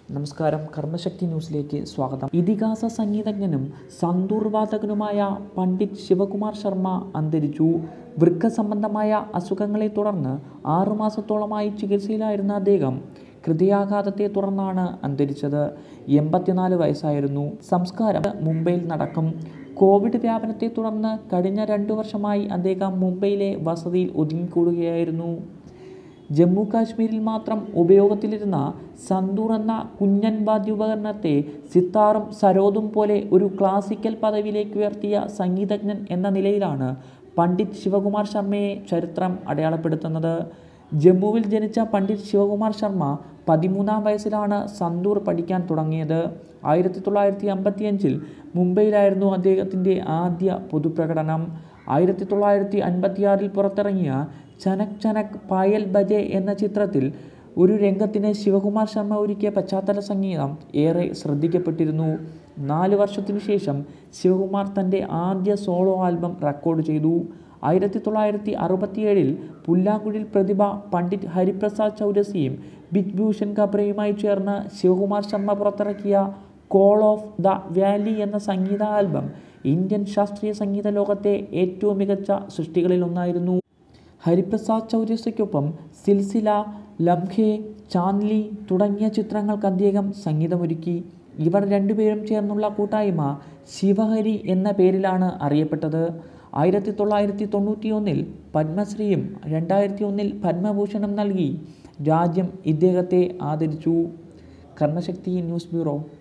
നമസ്കാരം കർമ്മശക്തി ന്യൂസിലേക്ക് സ്വാഗതം ഇതിഹാസ സംഗീതജ്ഞനും സന്തൂർ വാദകനുമായ പണ്ഡിറ്റ് ശിവകുമാർ ശർമ്മ അന്തരിച്ചു വൃക്ക സംബന്ധമായ അസുഖങ്ങളെ തുടർന്ന് ആറുമാസത്തോളമായി ചികിത്സയിലായിരുന്ന അദ്ദേഹം ഹൃദയാഘാതത്തെ തുടർന്നാണ് അന്തരിച്ചത് എൺപത്തിനാല് വയസ്സായിരുന്നു സംസ്കാരം മുംബൈയിൽ നടക്കും കോവിഡ് വ്യാപനത്തെ തുടർന്ന് കഴിഞ്ഞ രണ്ടു വർഷമായി അദ്ദേഹം മുംബൈയിലെ വസതിയിൽ ഒതുങ്ങിക്കൂടുകയായിരുന്നു ജമ്മു കാശ്മീരിൽ മാത്രം ഉപയോഗത്തിലിരുന്ന സന്തൂർ എന്ന കുഞ്ഞൻ വാദ്യോപകരണത്തെ സിത്താറും സരോദും പോലെ ഒരു ക്ലാസിക്കൽ പദവിയിലേക്ക് ഉയർത്തിയ സംഗീതജ്ഞൻ എന്ന നിലയിലാണ് പണ്ഡിറ്റ് ശിവകുമാർ ശർമ്മയെ ചരിത്രം അടയാളപ്പെടുത്തുന്നത് ജമ്മുവിൽ ജനിച്ച പണ്ഡിറ്റ് ശിവകുമാർ ശർമ്മ പതിമൂന്നാം വയസ്സിലാണ് സന്തൂർ പഠിക്കാൻ തുടങ്ങിയത് ആയിരത്തി തൊള്ളായിരത്തി അമ്പത്തിയഞ്ചിൽ മുംബൈയിലായിരുന്നു അദ്ദേഹത്തിൻ്റെ ആദ്യ പൊതുപ്രകടനം ആയിരത്തി തൊള്ളായിരത്തി അൻപത്തിയാറിൽ പുറത്തിറങ്ങിയ ചനക് ചനക് പായൽ ബജെ എന്ന ചിത്രത്തിൽ ഒരു രംഗത്തിന് ശിവകുമാർ ശർമ്മ ഒരുക്കിയ പശ്ചാത്തല സംഗീതം ഏറെ ശ്രദ്ധിക്കപ്പെട്ടിരുന്നു നാല് വർഷത്തിനു ശേഷം ശിവകുമാർ തൻ്റെ ആദ്യ സോളോ ആൽബം റെക്കോർഡ് ചെയ്തു ആയിരത്തി തൊള്ളായിരത്തി അറുപത്തിയേഴിൽ പുല്ലാങ്കുഴിൽ പ്രതിഭ പണ്ഡിറ്റ് ഹരിപ്രസാദ് ചൗരസിയും ബിജ്ഭൂഷൺ കബ്രയുമായി ചേർന്ന് ശിവകുമാർ ശർമ്മ പുറത്തിറക്കിയ കോൾ ഓഫ് ദ വാലി എന്ന സംഗീത ആൽബം ഇന്ത്യൻ ശാസ്ത്രീയ സംഗീത ലോകത്തെ ഏറ്റവും മികച്ച സൃഷ്ടികളിലൊന്നായിരുന്നു ഹരിപ്രസാദ് ചൗരസിക്കൊപ്പം സിൽസില ലംഘെ ചാന്ദ്ലി തുടങ്ങിയ ചിത്രങ്ങൾക്ക് അദ്ദേഹം സംഗീതമൊരുക്കി ഇവർ രണ്ടുപേരും ചേർന്നുള്ള കൂട്ടായ്മ ശിവഹരി എന്ന പേരിലാണ് അറിയപ്പെട്ടത് ആയിരത്തി തൊള്ളായിരത്തി തൊണ്ണൂറ്റിയൊന്നിൽ പത്മശ്രീയും രണ്ടായിരത്തി ഒന്നിൽ പത്മഭൂഷണം നൽകി രാജ്യം ഇദ്ദേഹത്തെ ആദരിച്ചു കർമ്മശക്തി ന്യൂസ് ബ്യൂറോ